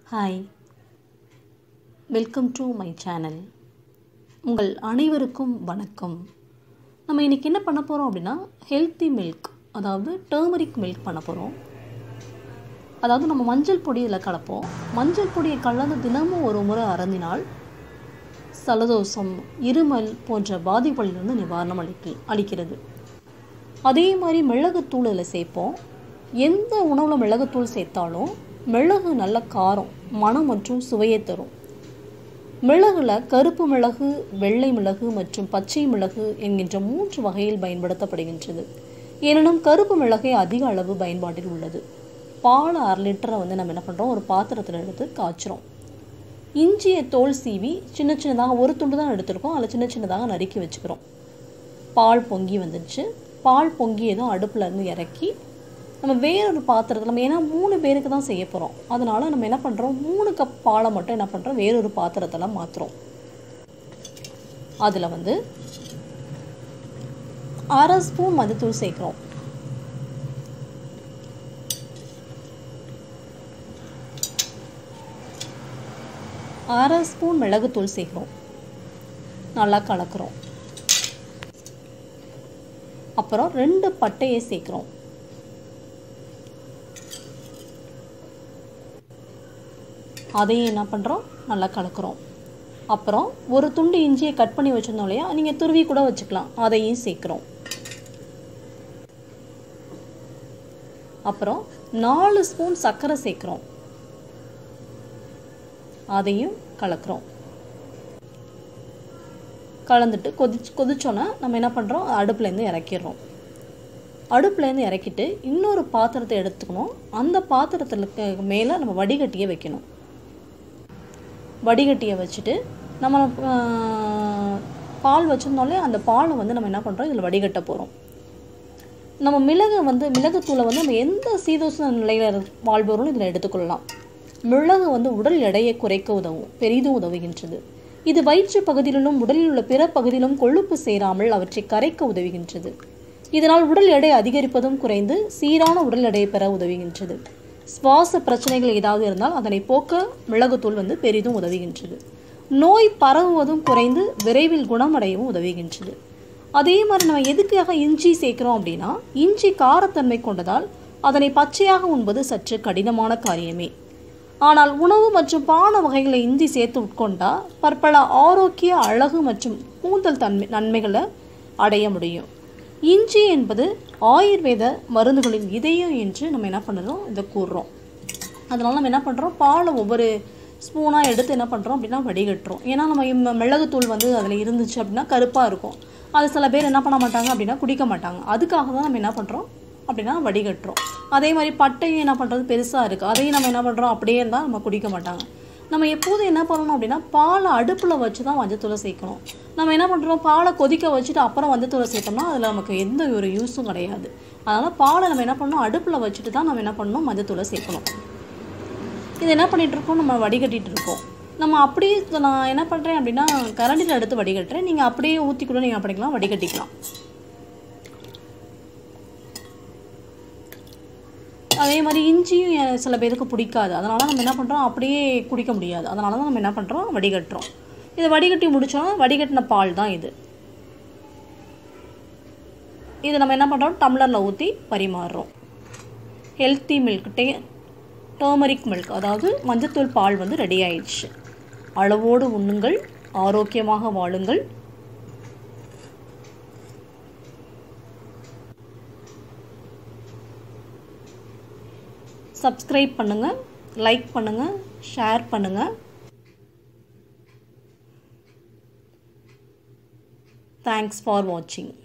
hi welcome to my channel உங்கள் அனைவருக்கும் வணக்கம் நம்ம இன்றைக்கி என்ன பண்ண போகிறோம் அப்படின்னா ஹெல்த்தி மில்க் அதாவது டர்மரிக் மில்க் பண்ண போகிறோம் அதாவது நம்ம மஞ்சள் பொடி இதில் கலப்போம் மஞ்சள் பொடியை கலந்து தினமும் ஒரு முறை அருந்தினால் சலதோஷம் இருமல் போன்ற பாதிப்புகளிலிருந்து நிவாரணம் அளிக்க அளிக்கிறது அதே மாதிரி மிளகுத்தூள் இதில் சேர்ப்போம் எந்த உணவில் மிளகுத்தூள் சேர்த்தாலும் மிளகு நல்ல காரம் மனம் மற்றும் சுவையை தரும் மிளகுல கருப்பு மிளகு வெள்ளை மிளகு மற்றும் பச்சை மிளகு என்கின்ற மூன்று வகையில் பயன்படுத்தப்படுகின்றது எனினும் கருப்பு மிளகை அதிக அளவு பயன்பாட்டில் உள்ளது பால் அரை லிட்டரை வந்து நம்ம என்ன பண்ணுறோம் ஒரு பாத்திரத்தில் எடுத்து காய்ச்சிரும் இஞ்சியை தோல் சீவி சின்ன சின்னதாக ஒரு துண்டு தான் எடுத்திருக்கோம் அதில் சின்ன சின்னதாக நறுக்கி வச்சுக்கிறோம் பால் பொங்கி வந்துடுச்சு பால் பொங்கியதும் அடுப்பில் இருந்து இறக்கி நம்ம வேறொரு பாத்திரத்தில் நம்ம ஏன்னா மூணு பேருக்கு தான் செய்ய போகிறோம் அதனால் நம்ம என்ன பண்ணுறோம் மூணு கப் பாலை மட்டும் என்ன பண்ணுறோம் வேறொரு பாத்திரத்தில் மாற்றுறோம் அதில் வந்து அரை ஸ்பூன் மஞ்சத்தூள் சேர்க்குறோம் அரை ஸ்பூன் மிளகுத்தூள் சேர்க்குறோம் நல்லா கலக்கிறோம் அப்புறம் ரெண்டு பட்டையை சேர்க்குறோம் அதையும் என்ன பண்ணுறோம் நல்லா கலக்கிறோம் அப்புறம் ஒரு துண்டு இஞ்சியை கட் பண்ணி வச்சுருந்தோம் இல்லையா நீங்கள் துருவி கூட வச்சுக்கலாம் அதையும் சேர்க்குறோம் அப்புறம் நாலு ஸ்பூன் சர்க்கரை சேர்க்குறோம் அதையும் கலக்கிறோம் கலந்துட்டு கொதிச்சு கொதிச்சோன்னே நம்ம என்ன பண்ணுறோம் அடுப்புலேருந்து இறக்கிடுறோம் அடுப்புலேருந்து இறக்கிட்டு இன்னொரு பாத்திரத்தை எடுத்துக்கணும் அந்த பாத்திரத்தில் மேலே நம்ம வடிகட்டியை வைக்கணும் வடிகட்டியை வச்சுட்டு நம்ம பால் வச்சுருந்தோம்லே அந்த பாலை வந்து நம்ம என்ன பண்ணுறோம் இதில் வடிகட்ட போகிறோம் நம்ம மிளகு வந்து மிளகுத்தூளை வந்து நம்ம எந்த சீதோஷ்ண நிலையில் வாழ்பவரும் இதில் எடுத்துக்கொள்ளலாம் மிளகு வந்து உடல் எடையை குறைக்க உதவும் பெரிதும் உதவுகின்றது இது வயிற்று பகுதியிலும் உடலில் உள்ள பிற பகுதியிலும் கொழுப்பு சேராமல் அவற்றை கரைக்க உதவுகின்றது இதனால் உடல் எடை அதிகரிப்பதும் குறைந்து சீரான உடல் எடையை பெற உதவுகின்றது சுவாச பிரச்சனைகள் ஏதாவது இருந்தால் அதனை போக்க மிளகுத்தூள் வந்து பெரிதும் உதவுகின்றது நோய் பரவுவதும் குறைந்து விரைவில் குணமடையவும் உதவுகின்றது அதே மாதிரி நம்ம எதுக்காக இஞ்சி சேர்க்கிறோம் அப்படின்னா இஞ்சி காரத்தன்மை கொண்டதால் அதனை பச்சையாக உண்பது சற்று கடினமான காரியமே ஆனால் உணவு மற்றும் பான வகைகளை இஞ்சி சேர்த்து உட்கொண்டா பற்பல ஆரோக்கிய அழகு மற்றும் கூந்தல் தன்மை நன்மைகளை அடைய முடியும் இஞ்சி என்பது ஆயுர்வேத மருந்துகளின் இதயம் என்று நம்ம என்ன பண்ணுறோம் இதை கூறுறோம் அதனால் நம்ம என்ன பண்ணுறோம் பாலை ஒவ்வொரு ஸ்பூனாக எடுத்து என்ன பண்ணுறோம் அப்படின்னா வடிகட்டுறோம் ஏன்னா நம்ம மிளகுத்தூள் வந்து அதில் இருந்துச்சு அப்படின்னா கருப்பாக இருக்கும் அது சில பேர் என்ன பண்ண மாட்டாங்க அப்படின்னா குடிக்க மாட்டாங்க அதுக்காக தான் நம்ம என்ன பண்ணுறோம் அப்படின்னா வடிகட்டுறோம் அதே மாதிரி பட்டையும் என்ன பண்ணுறது பெருசாக இருக்குது அதையும் நம்ம என்ன பண்ணுறோம் அப்படியே இருந்தால் நம்ம குடிக்க மாட்டாங்க நம்ம எப்போதும் என்ன பண்ணணும் அப்படின்னா பாலை அடுப்பில் வச்சு தான் மஞ்சத்தூளை சேர்க்கணும் நம்ம என்ன பண்ணுறோம் பாலை கொதிக்க வச்சுட்டு அப்புறம் மஞ்சத்தூளை சேர்த்தோம்னா அதில் நமக்கு எந்த ஒரு யூஸும் கிடையாது அதனால் பாலை நம்ம என்ன பண்ணணும் அடுப்பில் வச்சுட்டு தான் நம்ம என்ன பண்ணணும் மஞ்சத்தூளை சேர்க்கணும் இது என்ன பண்ணிகிட்டு இருக்கோம் நம்ம வடிகட்டிகிட்டு இருக்கோம் நம்ம அப்படியே நான் என்ன பண்ணுறேன் அப்படின்னா கரண்டியில் எடுத்து வடிகட்டுறேன் நீங்கள் அப்படியே ஊற்றி கூட நீங்கள் அப்படிக்கலாம் வடிகட்டிக்கலாம் அதே மாதிரி இஞ்சியும் சில பேருக்கு பிடிக்காது அதனால் நம்ம என்ன பண்ணுறோம் அப்படியே குடிக்க முடியாது அதனால தான் நம்ம என்ன பண்ணுறோம் வடிகட்டுறோம் இதை வடிகட்டி முடித்தோன்னா வடிகட்டின பால் தான் இது இது நம்ம என்ன பண்ணுறோம் டம்ளரில் ஊற்றி பரிமாறுறோம் healthy milk the turmeric milk அதாவது மஞ்சத்தூள் பால் வந்து ரெடி ஆயிடுச்சு அளவோடு உண்ணுங்கள் ஆரோக்கியமாக வாழுங்கள் சப்ஸ்கிரைப் பண்ணுங்கள் லைக் பண்ணுங்கள் ஷேர் பண்ணுங்கள் தேங்க்ஸ் ஃபார் வாட்சிங்